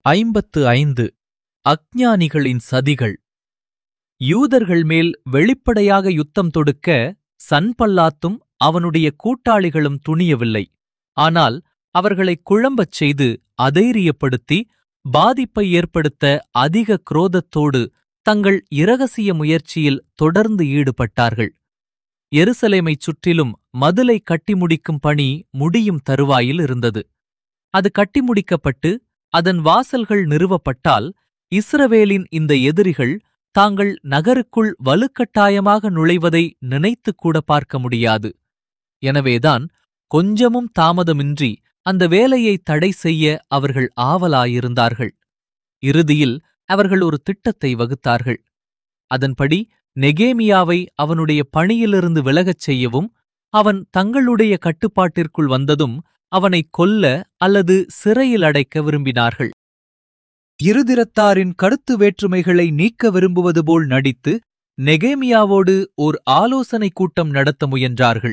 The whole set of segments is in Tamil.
ஐம்பத்து ஐந்து அஞ்ஞானிகளின் சதிகள் யூதர்கள் மேல் வெளிப்படையாக யுத்தம் தொடுக்க சன்பல்லாத்தும் அவனுடைய கூட்டாளிகளும் துணியவில்லை ஆனால் அவர்களை குழம்பச் செய்து அதைரியப்படுத்தி பாதிப்பை ஏற்படுத்த அதிக குரோதத்தோடு தங்கள் இரகசிய முயற்சியில் தொடர்ந்து ஈடுபட்டார்கள் எருசலேமைச் சுற்றிலும் மதிலை கட்டி முடிக்கும் பணி முடியும் தருவாயில் இருந்தது அது கட்டி முடிக்கப்பட்டு அதன் வாசல்கள் நிறுவப்பட்டால் இஸ்ரவேலின் இந்த எதிரிகள் தாங்கள் நகருக்குள் வலுக்கட்டாயமாக நுழைவதை நினைத்துக் கூட பார்க்க முடியாது எனவேதான் கொஞ்சமும் தாமதமின்றி அந்த வேலையை தடை செய்ய அவர்கள் ஆவலாயிருந்தார்கள் இறுதியில் அவர்கள் ஒரு திட்டத்தை வகுத்தார்கள் அதன்படி நெகேமியாவை அவனுடைய பணியிலிருந்து விலகச் செய்யவும் அவன் தங்களுடைய கட்டுப்பாட்டிற்குள் வந்ததும் அவனை கொல்ல அல்லது சிறையில் அடைக்க விரும்பினார்கள் இருதிரத்தாரின் கருத்து வேற்றுமைகளை நீக்க விரும்புவது போல் நடித்து நெகேமியாவோடு ஓர் ஆலோசனைக் கூட்டம் நடத்த முயன்றார்கள்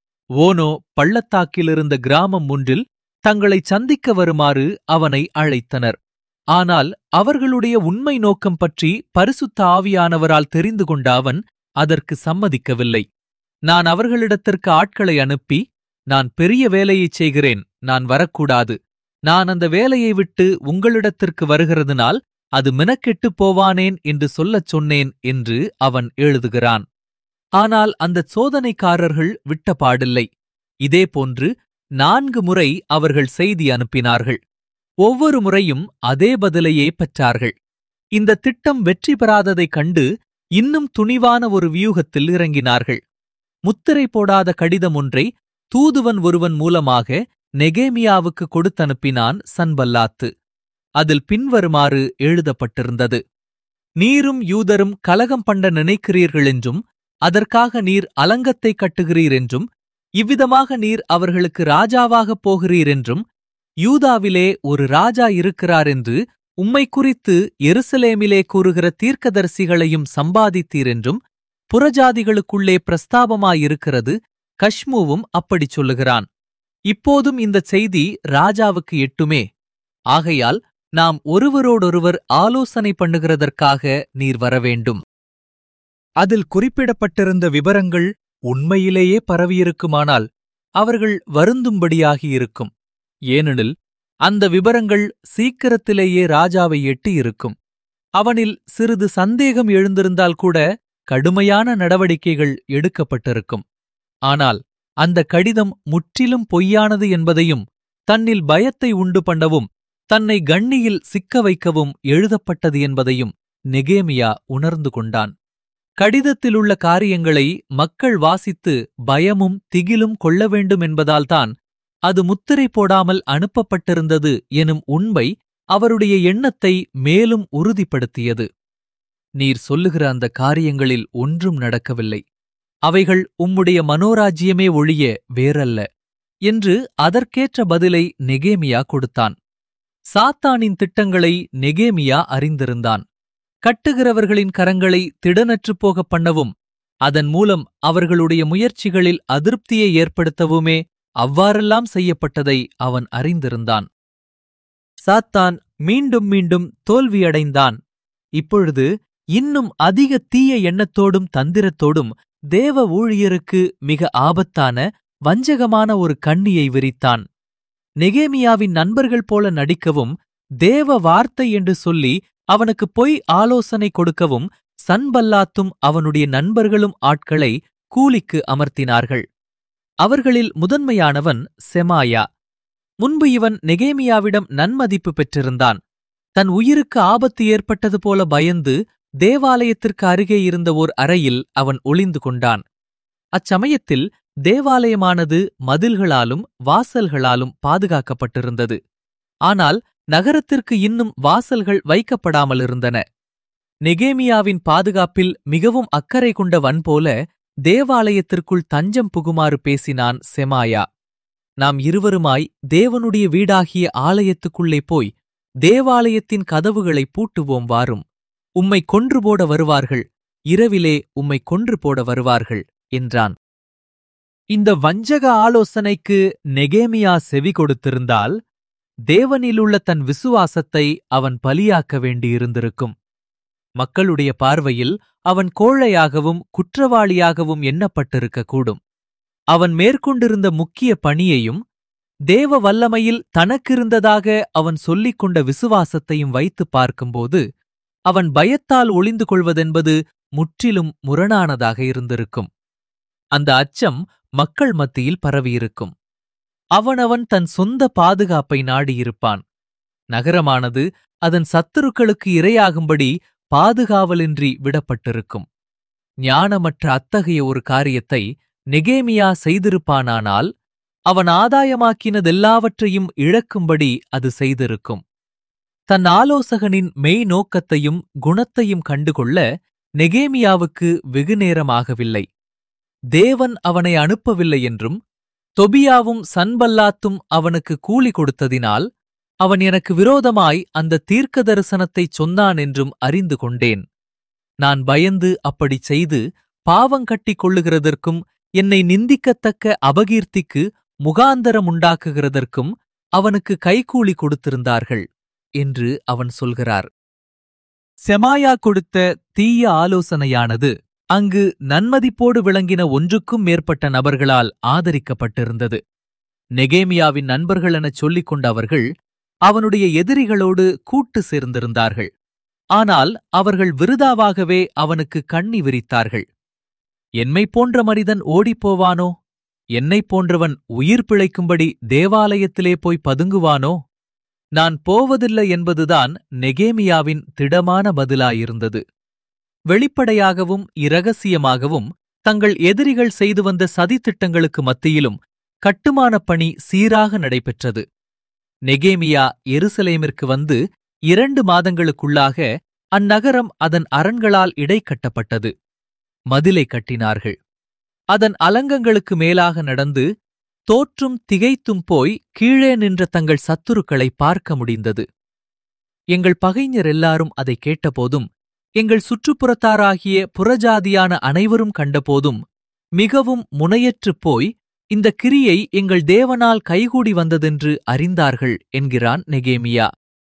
ஓனோ பள்ளத்தாக்கிலிருந்த கிராமம் ஒன்றில் தங்களை சந்திக்க வருமாறு அவனை அழைத்தனர் ஆனால் அவர்களுடைய உண்மை நோக்கம் பற்றி பரிசுத்த ஆவியானவரால் தெரிந்து கொண்ட அவன் அதற்கு சம்மதிக்கவில்லை நான் அவர்களிடத்திற்கு ஆட்களை அனுப்பி நான் பெரிய வேலையைச் செய்கிறேன் நான் வரக்கூடாது நான் அந்த வேலையை விட்டு உங்களிடத்திற்கு வருகிறதுனால் அது மினக்கெட்டுப் போவானேன் என்று சொல்லச் சொன்னேன் என்று அவன் எழுதுகிறான் ஆனால் அந்தச் சோதனைக்காரர்கள் விட்டபாடில்லை இதேபோன்று நான்கு முறை அவர்கள் செய்தி அனுப்பினார்கள் ஒவ்வொரு முறையும் அதே பதிலையே பெற்றார்கள் இந்த திட்டம் வெற்றி பெறாததைக் கண்டு இன்னும் துணிவான ஒரு வியூகத்தில் இறங்கினார்கள் முத்திரை போடாத கடிதம் ஒன்றை தூதுவன் ஒருவன் மூலமாக நெகேமியாவுக்கு கொடுத்தனுப்பினான் சன்பல்லாத்து அதில் பின்வருமாறு எழுதப்பட்டிருந்தது நீரும் யூதரும் கலகம் பண்ண நினைக்கிறீர்கள் என்றும் அதற்காக நீர் அலங்கத்தை கட்டுகிறீர் என்றும் இவ்விதமாக நீர் அவர்களுக்கு ராஜாவாகப் போகிறீர் என்றும் யூதாவிலே ஒரு ராஜா இருக்கிறார் என்று உம்மை குறித்து எருசலேமிலே கூறுகிற தீர்க்கதரிசிகளையும் சம்பாதித்தீர் என்றும் புறஜாதிகளுக்குள்ளே பிரஸ்தாபமாயிருக்கிறது கஷ்மூவும் அப்படிச் சொல்லுகிறான் இப்போதும் இந்தச் செய்தி ராஜாவுக்கு எட்டுமே ஆகையால் நாம் ஒருவரோடொருவர் ஆலோசனை பண்ணுகிறதற்காக நீர் வரவேண்டும் அதில் குறிப்பிடப்பட்டிருந்த விவரங்கள் உண்மையிலேயே பரவியிருக்குமானால் அவர்கள் வருந்தும்படியாகியிருக்கும் ஏனெனில் அந்த விவரங்கள் சீக்கிரத்திலேயே ராஜாவை எட்டியிருக்கும் அவனில் சிறிது சந்தேகம் எழுந்திருந்தால் கூட கடுமையான நடவடிக்கைகள் எடுக்கப்பட்டிருக்கும் ஆனால் அந்த கடிதம் முற்றிலும் பொய்யானது என்பதையும் தன்னில் பயத்தை உண்டு பண்ணவும் தன்னை கண்ணியில் சிக்க வைக்கவும் எழுதப்பட்டது என்பதையும் நெகேமியா உணர்ந்து கொண்டான் கடிதத்திலுள்ள காரியங்களை மக்கள் வாசித்து பயமும் திகிலும் கொள்ள வேண்டும் என்பதால்தான் அது முத்திரை போடாமல் அனுப்பப்பட்டிருந்தது எனும் உண்மை அவருடைய எண்ணத்தை மேலும் உறுதிப்படுத்தியது நீர் சொல்லுகிற அந்த காரியங்களில் ஒன்றும் நடக்கவில்லை அவைகள் உம்முடைய மனோராஜ்யமே ஒழிய வேறல்ல என்று அதற்கேற்ற பதிலை நெகேமியா கொடுத்தான் சாத்தானின் திட்டங்களை நெகேமியா அறிந்திருந்தான் கட்டுகிறவர்களின் கரங்களை திடனற்றுப் போகப் பண்ணவும் அதன் மூலம் அவர்களுடைய முயற்சிகளில் அதிருப்தியை ஏற்படுத்தவுமே அவ்வாறெல்லாம் செய்யப்பட்டதை அவன் அறிந்திருந்தான் சாத்தான் மீண்டும் மீண்டும் தோல்வியடைந்தான் இப்பொழுது இன்னும் அதிக தீய எண்ணத்தோடும் தந்திரத்தோடும் தேவ ஊழியருக்கு மிக ஆபத்தான வஞ்சகமான ஒரு கண்ணியை விரித்தான் நெகேமியாவின் நண்பர்கள் போல நடிக்கவும் தேவ வார்த்தை என்று சொல்லி அவனுக்கு பொய் ஆலோசனை கொடுக்கவும் சன்பல்லாத்தும் அவனுடைய நண்பர்களும் ஆட்களை கூலிக்கு அமர்த்தினார்கள் அவர்களில் முதன்மையானவன் செமாயா முன்பு இவன் நெகேமியாவிடம் நன்மதிப்பு பெற்றிருந்தான் தன் உயிருக்கு ஆபத்து ஏற்பட்டது போல பயந்து தேவாலயத்திற்கு அருகே இருந்த ஓர் அறையில் அவன் ஒளிந்து கொண்டான் அச்சமயத்தில் தேவாலயமானது மதில்களாலும் வாசல்களாலும் பாதுகாக்கப்பட்டிருந்தது ஆனால் நகரத்திற்கு இன்னும் வாசல்கள் வைக்கப்படாமல் இருந்தன நெகேமியாவின் பாதுகாப்பில் மிகவும் அக்கறை கொண்ட வன் போல தேவாலயத்திற்குள் தஞ்சம் புகுமாறு பேசினான் செமாயா நாம் இருவருமாய் தேவனுடைய வீடாகிய ஆலயத்துக்குள்ளே போய் தேவாலயத்தின் கதவுகளை பூட்டுவோம் வாரும் உம்மை கொன்று போட வருவார்கள் இரவிலே உம்மை கொன்று போட வருவார்கள் என்றான் இந்த வஞ்சக ஆலோசனைக்கு நெகேமியா செவி கொடுத்திருந்தால் தேவனிலுள்ள தன் விசுவாசத்தை அவன் பலியாக்க வேண்டியிருந்திருக்கும் மக்களுடைய பார்வையில் அவன் கோழையாகவும் குற்றவாளியாகவும் எண்ணப்பட்டிருக்கக்கூடும் அவன் மேற்கொண்டிருந்த முக்கிய பணியையும் தேவ வல்லமையில் தனக்கிருந்ததாக அவன் சொல்லிக் கொண்ட விசுவாசத்தையும் வைத்துப் பார்க்கும்போது அவன் பயத்தால் ஒளிந்து கொள்வதென்பது முற்றிலும் முரணானதாக இருந்திருக்கும் அந்த அச்சம் மக்கள் மத்தியில் பரவியிருக்கும் அவனவன் தன் சொந்த பாதுகாப்பை நாடியிருப்பான் நகரமானது அதன் சத்துருக்களுக்கு இரையாகும்படி பாதுகாவலின்றி விடப்பட்டிருக்கும் ஞானமற்ற அத்தகைய ஒரு காரியத்தை நெகேமியா செய்திருப்பானானால் அவன் ஆதாயமாக்கினதெல்லாவற்றையும் இழக்கும்படி அது செய்திருக்கும் தன் ஆலோசகனின் மெய் நோக்கத்தையும் குணத்தையும் கண்டுகொள்ள நெகேமியாவுக்கு வெகுநேரமாகவில்லை தேவன் அவனை அனுப்பவில்லை என்றும் தொபியாவும் சன்பல்லாத்தும் அவனுக்கு கூலி கொடுத்ததினால் அவன் எனக்கு விரோதமாய் அந்த தீர்க்க தரிசனத்தைச் சொன்னான் என்றும் அறிந்து கொண்டேன் நான் பயந்து அப்படிச் செய்து பாவங்கட்டிக் கொள்ளுகிறதற்கும் என்னை நிந்திக்கத்தக்க அபகீர்த்திக்கு முகாந்தரம் உண்டாக்குகிறதற்கும் அவனுக்கு கைக்கூலி கொடுத்திருந்தார்கள் என்று அவன் சொல்கிறார் செமாயா கொடுத்த தீய ஆலோசனையானது அங்கு நன்மதிப்போடு விளங்கின ஒன்றுக்கும் மேற்பட்ட நபர்களால் ஆதரிக்கப்பட்டிருந்தது நெகேமியாவின் நண்பர்கள் எனச் சொல்லிக் கொண்ட அவர்கள் அவனுடைய எதிரிகளோடு கூட்டு சேர்ந்திருந்தார்கள் ஆனால் அவர்கள் விருதாவாகவே அவனுக்கு கண்ணி விரித்தார்கள் என்னைப் போன்ற மனிதன் ஓடிப்போவானோ என்னைப் போன்றவன் உயிர் பிழைக்கும்படி தேவாலயத்திலே போய் பதுங்குவானோ நான் போவதில்லை என்பதுதான் நெகேமியாவின் திடமான பதிலாயிருந்தது வெளிப்படையாகவும் இரகசியமாகவும் தங்கள் எதிரிகள் செய்து வந்த சதித்திட்டங்களுக்கு மத்தியிலும் கட்டுமானப் பணி சீராக நடைபெற்றது நெகேமியா எருசலேமிற்கு வந்து இரண்டு மாதங்களுக்குள்ளாக அந்நகரம் அதன் அரண்களால் இடைக்கட்டப்பட்டது மதிலை கட்டினார்கள் அதன் அலங்கங்களுக்கு மேலாக நடந்து தோற்றும் திகைத்தும் போய் கீழே நின்ற தங்கள் சத்துருக்களை பார்க்க முடிந்தது எங்கள் பகைஞர் எல்லாரும் அதை கேட்டபோதும் எங்கள் சுற்றுப்புறத்தாராகிய புறஜாதியான அனைவரும் கண்டபோதும் மிகவும் முனையற்றுப் போய் இந்த கிரியை எங்கள் தேவனால் கைகூடி வந்ததென்று அறிந்தார்கள் என்கிறான் நெகேமியா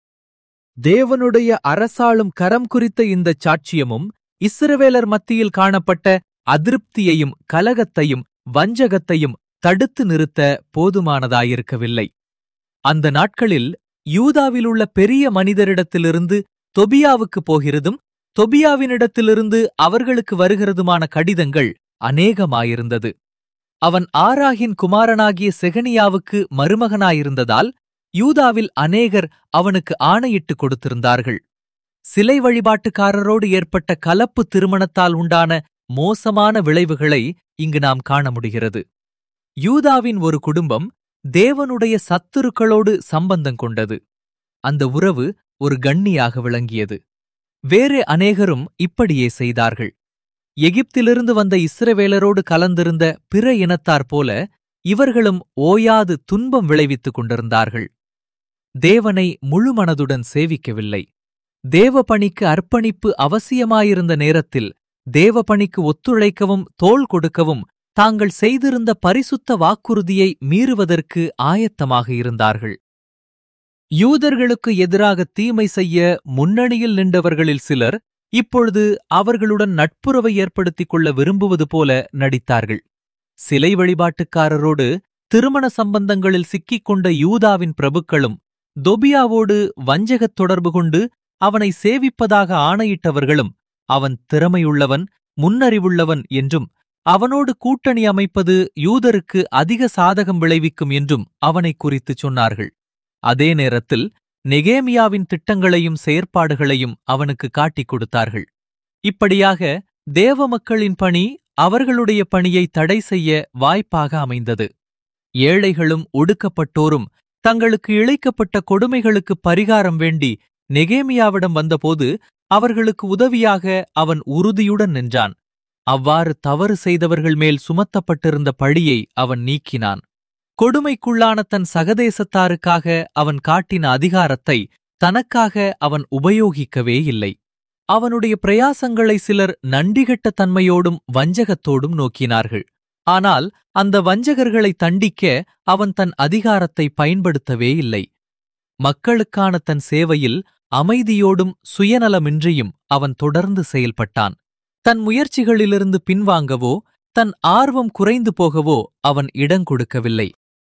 தேவனுடைய அரசாளும் கரம் குறித்த இந்தச் சாட்சியமும் இஸ்ரவேலர் மத்தியில் காணப்பட்ட அதிருப்தியையும் கலகத்தையும் வஞ்சகத்தையும் தடுத்து நிறுத்த போதுமானதாயிருக்கவில்லை அந்த நாட்களில் யூதாவிலுள்ள பெரிய மனிதரிடத்திலிருந்து தொபியாவுக்கு போகிறதும் தொபியாவினிடத்திலிருந்து அவர்களுக்கு வருகிறதுமான கடிதங்கள் அநேகமாயிருந்தது அவன் ஆராகின் குமாரனாகிய செகனியாவுக்கு மருமகனாயிருந்ததால் யூதாவில் அநேகர் அவனுக்கு ஆணையிட்டுக் கொடுத்திருந்தார்கள் சிலை வழிபாட்டுக்காரரோடு ஏற்பட்ட கலப்பு திருமணத்தால் உண்டான மோசமான விளைவுகளை இங்கு நாம் காண முடிகிறது யூதாவின் ஒரு குடும்பம் தேவனுடைய சத்துருக்களோடு சம்பந்தம் கொண்டது அந்த உறவு ஒரு கண்ணியாக விளங்கியது வேறே அநேகரும் இப்படியே செய்தார்கள் எகிப்திலிருந்து வந்த இஸ்ரவேலரோடு கலந்திருந்த பிற இனத்தார் போல இவர்களும் ஓயாது துன்பம் விளைவித்துக் கொண்டிருந்தார்கள் தேவனை முழுமனதுடன் சேவிக்கவில்லை தேவ பணிக்கு அர்ப்பணிப்பு அவசியமாயிருந்த நேரத்தில் தேவ பணிக்கு ஒத்துழைக்கவும் தோள் கொடுக்கவும் தாங்கள் செய்திருந்த பரிசுத்த வாக்குறுதியை மீறுவதற்கு ஆயத்தமாக இருந்தார்கள் யூதர்களுக்கு எதிராக தீமை செய்ய முன்னணியில் நின்றவர்களில் சிலர் இப்பொழுது அவர்களுடன் நட்புறவை ஏற்படுத்திக் கொள்ள விரும்புவது போல நடித்தார்கள் சிலை வழிபாட்டுக்காரரோடு திருமண சம்பந்தங்களில் சிக்கிக் கொண்ட யூதாவின் பிரபுக்களும் தொபியாவோடு வஞ்சகத் தொடர்பு கொண்டு அவனை சேவிப்பதாக ஆணையிட்டவர்களும் அவன் திறமையுள்ளவன் முன்னறிவுள்ளவன் என்றும் அவனோடு கூட்டணி அமைப்பது யூதருக்கு அதிக சாதகம் விளைவிக்கும் என்றும் அவனைக் குறித்துச் சொன்னார்கள் அதே நேரத்தில் நெகேமியாவின் திட்டங்களையும் செயற்பாடுகளையும் அவனுக்கு காட்டிக் கொடுத்தார்கள் இப்படியாக தேவ மக்களின் பணி அவர்களுடைய பணியை தடை செய்ய வாய்ப்பாக அமைந்தது ஏழைகளும் ஒடுக்கப்பட்டோரும் தங்களுக்கு இழைக்கப்பட்ட கொடுமைகளுக்கு பரிகாரம் வேண்டி நெகேமியாவிடம் வந்தபோது அவர்களுக்கு உதவியாக அவன் உறுதியுடன் நின்றான் அவ்வாறு தவறு செய்தவர்கள் மேல் சுமத்தப்பட்டிருந்த பழியை அவன் நீக்கினான் கொடுமைக்குள்ளான தன் சகதேசத்தாருக்காக அவன் காட்டின அதிகாரத்தை தனக்காக அவன் உபயோகிக்கவே இல்லை அவனுடைய பிரயாசங்களை சிலர் நண்டிகட்ட தன்மையோடும் வஞ்சகத்தோடும் நோக்கினார்கள் ஆனால் அந்த வஞ்சகர்களை தண்டிக்க அவன் தன் அதிகாரத்தை பயன்படுத்தவே இல்லை மக்களுக்கான தன் சேவையில் அமைதியோடும் சுயநலமின்றியும் அவன் தொடர்ந்து செயல்பட்டான் தன் முயற்சிகளிலிருந்து பின்வாங்கவோ தன் ஆர்வம் குறைந்து போகவோ அவன் இடங் கொடுக்கவில்லை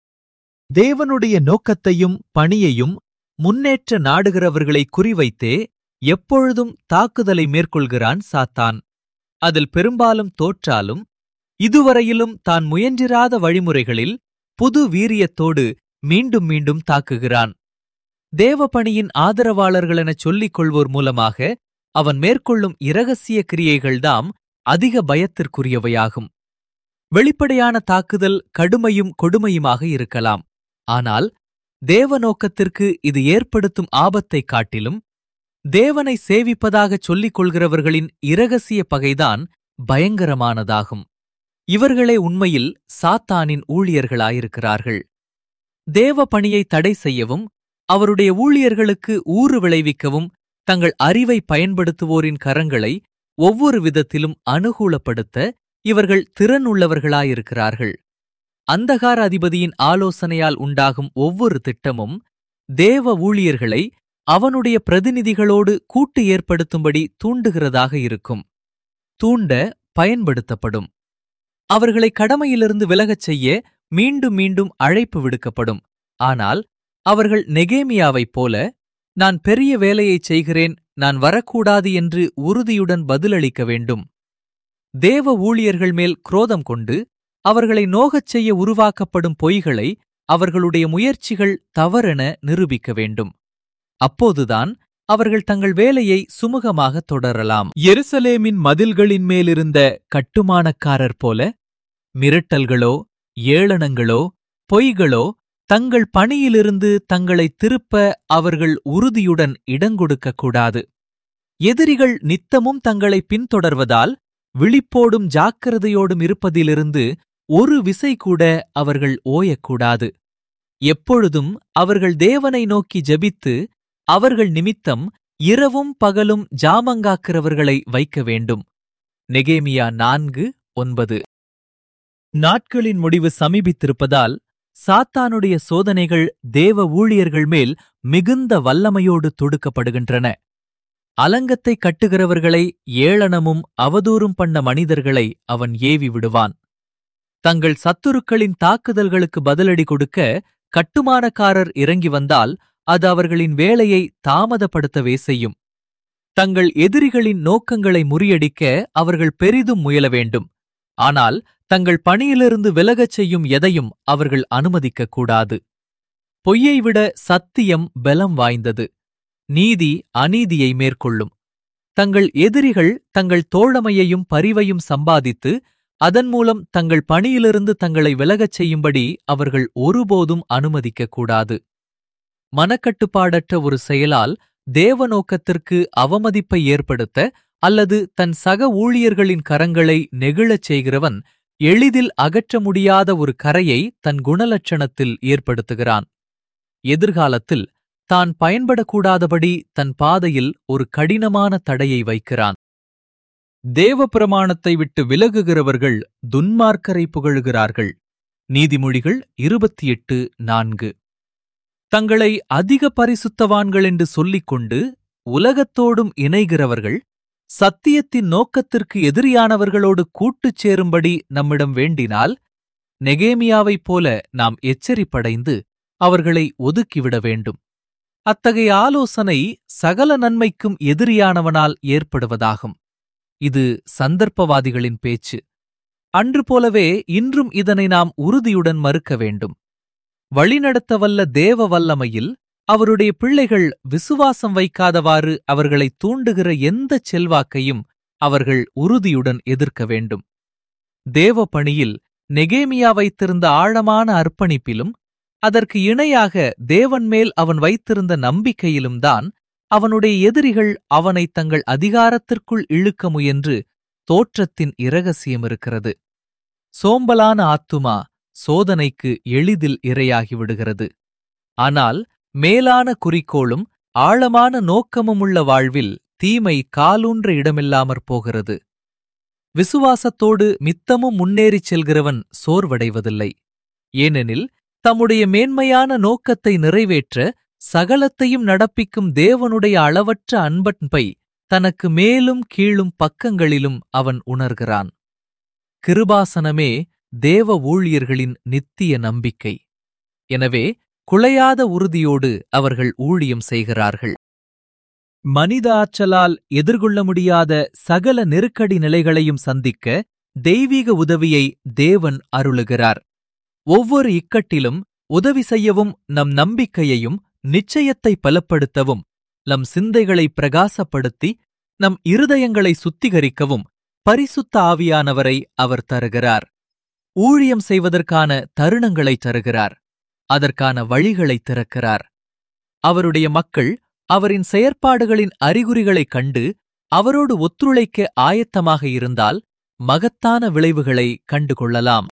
தேவனுடைய நோக்கத்தையும் பணியையும் முன்னேற்ற நாடுகிறவர்களை குறிவைத்தே எப்பொழுதும் தாக்குதலை மேற்கொள்கிறான் சாத்தான் அதில் பெரும்பாலும் தோற்றாலும் இதுவரையிலும் தான் முயன்றிராத வழிமுறைகளில் புது வீரியத்தோடு மீண்டும் மீண்டும் தாக்குகிறான் தேவபணியின் ஆதரவாளர்களெனச் சொல்லிக் கொள்வோர் மூலமாக அவன் மேற்கொள்ளும் இரகசிய கிரியைகள்தாம் அதிக பயத்திற்குரியவையாகும் வெளிப்படையான தாக்குதல் கடுமையும் கொடுமையுமாக இருக்கலாம் ஆனால் தேவ நோக்கத்திற்கு இது ஏற்படுத்தும் ஆபத்தைக் காட்டிலும் தேவனை சேவிப்பதாகச் சொல்லிக் கொள்கிறவர்களின் இரகசிய பகைதான் பயங்கரமானதாகும் இவர்களே உண்மையில் சாத்தானின் ஊழியர்களாயிருக்கிறார்கள் தேவ பணியை தடை செய்யவும் அவருடைய ஊழியர்களுக்கு ஊறு விளைவிக்கவும் தங்கள் அறிவை பயன்படுத்துவோரின் கரங்களை ஒவ்வொரு விதத்திலும் அனுகூலப்படுத்த இவர்கள் திறனுள்ளவர்களாயிருக்கிறார்கள் அந்தகார அதிபதியின் ஆலோசனையால் உண்டாகும் ஒவ்வொரு திட்டமும் தேவ ஊழியர்களை அவனுடைய பிரதிநிதிகளோடு கூட்டு ஏற்படுத்தும்படி தூண்டுகிறதாக இருக்கும் தூண்ட பயன்படுத்தப்படும் அவர்களை கடமையிலிருந்து விலகச் செய்ய மீண்டும் மீண்டும் அழைப்பு விடுக்கப்படும் ஆனால் அவர்கள் நெகேமியாவைப் போல நான் பெரிய வேலையைச் செய்கிறேன் நான் வரக்கூடாது என்று உறுதியுடன் பதிலளிக்க வேண்டும் தேவ ஊழியர்கள் மேல் குரோதம் கொண்டு அவர்களை நோகச் செய்ய உருவாக்கப்படும் பொய்களை அவர்களுடைய முயற்சிகள் தவறென நிரூபிக்க வேண்டும் அப்போதுதான் அவர்கள் தங்கள் வேலையை சுமூகமாக தொடரலாம் எருசலேமின் மதில்களின் மேலிருந்த கட்டுமானக்காரர் போல மிரட்டல்களோ ஏளனங்களோ பொய்களோ தங்கள் பணியிலிருந்து தங்களை திருப்ப அவர்கள் உறுதியுடன் இடங்கொடுக்கக் கூடாது எதிரிகள் நித்தமும் தங்களை பின்தொடர்வதால் விழிப்போடும் ஜாக்கிரதையோடும் இருப்பதிலிருந்து ஒரு விசை கூட அவர்கள் ஓயக்கூடாது எப்பொழுதும் அவர்கள் தேவனை நோக்கி ஜெபித்து அவர்கள் நிமித்தம் இரவும் பகலும் ஜாமங்காக்கிறவர்களை வைக்க வேண்டும் நெகேமியா நான்கு ஒன்பது நாட்களின் முடிவு சமீபித்திருப்பதால் சாத்தானுடைய சோதனைகள் தேவ ஊழியர்கள் மேல் மிகுந்த வல்லமையோடு தொடுக்கப்படுகின்றன அலங்கத்தை கட்டுகிறவர்களை ஏளனமும் அவதூறும் பண்ண மனிதர்களை அவன் ஏவி விடுவான் தங்கள் சத்துருக்களின் தாக்குதல்களுக்கு பதிலடி கொடுக்க கட்டுமானக்காரர் இறங்கி வந்தால் அது அவர்களின் வேலையை தாமதப்படுத்தவே செய்யும் தங்கள் எதிரிகளின் நோக்கங்களை முறியடிக்க அவர்கள் பெரிதும் முயல வேண்டும் ஆனால் தங்கள் பணியிலிருந்து விலகச் செய்யும் எதையும் அவர்கள் அனுமதிக்கக் கூடாது பொய்யை விட சத்தியம் பலம் வாய்ந்தது நீதி அநீதியை மேற்கொள்ளும் தங்கள் எதிரிகள் தங்கள் தோழமையையும் பரிவையும் சம்பாதித்து அதன் மூலம் தங்கள் பணியிலிருந்து தங்களை விலகச் செய்யும்படி அவர்கள் ஒருபோதும் அனுமதிக்கக் கூடாது மனக்கட்டுப்பாடற்ற ஒரு செயலால் தேவ நோக்கத்திற்கு அவமதிப்பை ஏற்படுத்த அல்லது தன் சக ஊழியர்களின் கரங்களை நெகிழச் செய்கிறவன் எளிதில் அகற்ற முடியாத ஒரு கரையை தன் குணலட்சணத்தில் ஏற்படுத்துகிறான் எதிர்காலத்தில் தான் பயன்படக்கூடாதபடி தன் பாதையில் ஒரு கடினமான தடையை வைக்கிறான் தேவ பிரமாணத்தை விட்டு விலகுகிறவர்கள் துன்மார்க்கரை புகழுகிறார்கள் நீதிமொழிகள் இருபத்தி எட்டு நான்கு தங்களை அதிக பரிசுத்தவான்கள் என்று சொல்லிக் கொண்டு உலகத்தோடும் இணைகிறவர்கள் சத்தியத்தின் நோக்கத்திற்கு எதிரியானவர்களோடு கூட்டுச் சேரும்படி நம்மிடம் வேண்டினால் நெகேமியாவைப் போல நாம் எச்சரிப்படைந்து அவர்களை ஒதுக்கிவிட வேண்டும் அத்தகைய ஆலோசனை சகல நன்மைக்கும் எதிரியானவனால் ஏற்படுவதாகும் இது சந்தர்ப்பவாதிகளின் பேச்சு அன்று போலவே இன்றும் இதனை நாம் உறுதியுடன் மறுக்க வேண்டும் வழிநடத்தவல்ல தேவ வல்லமையில் அவருடைய பிள்ளைகள் விசுவாசம் வைக்காதவாறு அவர்களை தூண்டுகிற எந்தச் செல்வாக்கையும் அவர்கள் உறுதியுடன் எதிர்க்க வேண்டும் தேவ பணியில் நெகேமியா வைத்திருந்த ஆழமான அர்ப்பணிப்பிலும் அதற்கு இணையாக தேவன் மேல் அவன் வைத்திருந்த நம்பிக்கையிலும்தான் அவனுடைய எதிரிகள் அவனை தங்கள் அதிகாரத்திற்குள் இழுக்க முயன்று தோற்றத்தின் இரகசியம் இருக்கிறது சோம்பலான ஆத்துமா சோதனைக்கு எளிதில் இரையாகி விடுகிறது ஆனால் மேலான குறிக்கோளும் ஆழமான நோக்கமுமுள்ள வாழ்வில் தீமை காலூன்ற இடமில்லாமற் போகிறது விசுவாசத்தோடு மித்தமும் முன்னேறிச் செல்கிறவன் சோர்வடைவதில்லை ஏனெனில் தம்முடைய மேன்மையான நோக்கத்தை நிறைவேற்ற சகலத்தையும் நடப்பிக்கும் தேவனுடைய அளவற்ற அன்பன்பை தனக்கு மேலும் கீழும் பக்கங்களிலும் அவன் உணர்கிறான் கிருபாசனமே தேவ ஊழியர்களின் நித்திய நம்பிக்கை எனவே குலையாத உறுதியோடு அவர்கள் ஊழியம் செய்கிறார்கள் மனித ஆற்றலால் எதிர்கொள்ள முடியாத சகல நெருக்கடி நிலைகளையும் சந்திக்க தெய்வீக உதவியை தேவன் அருளுகிறார் ஒவ்வொரு இக்கட்டிலும் உதவி செய்யவும் நம் நம்பிக்கையையும் நிச்சயத்தை பலப்படுத்தவும் நம் சிந்தைகளை பிரகாசப்படுத்தி நம் இருதயங்களை சுத்திகரிக்கவும் பரிசுத்த ஆவியானவரை அவர் தருகிறார் ஊழியம் செய்வதற்கான தருணங்களை தருகிறார் அதற்கான வழிகளை திறக்கிறார் அவருடைய மக்கள் அவரின் செயற்பாடுகளின் அறிகுறிகளைக் கண்டு அவரோடு ஒத்துழைக்க ஆயத்தமாக இருந்தால் மகத்தான விளைவுகளை கண்டுகொள்ளலாம்